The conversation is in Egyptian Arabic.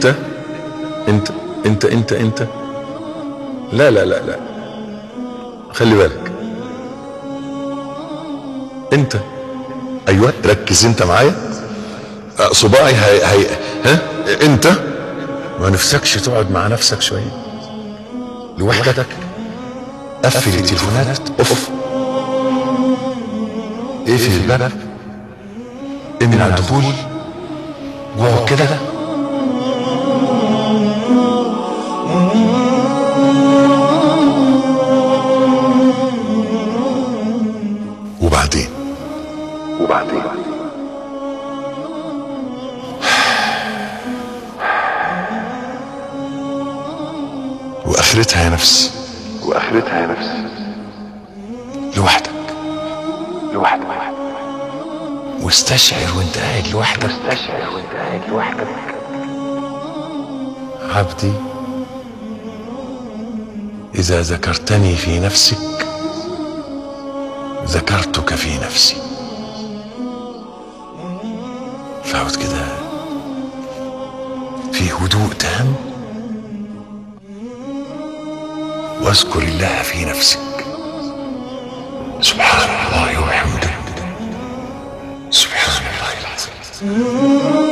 انت انت انت انت انت لا لا لا لا خلي بالك انت ايوه ركز انت معايا أه، صباعي هي هي ها انت ما نفسكش تقعد مع نفسك شويه لوحدك قفل التليفونات اوف اقفل الباب امنع الدخول واقعد كده وبعدين وبعدين واخرتها يا نفس واخرتها يا نفس لوحدك لوحدك واستشعر وانت قاعد لوحدك تشعر وانت قاعد لوحدك عبدي إذا ذكرتني في نفسك ذكرتك في نفسي فاقعد كده في هدوء تام واذكر الله في نفسك سبحان الله وبحمده سبحان الله العظيم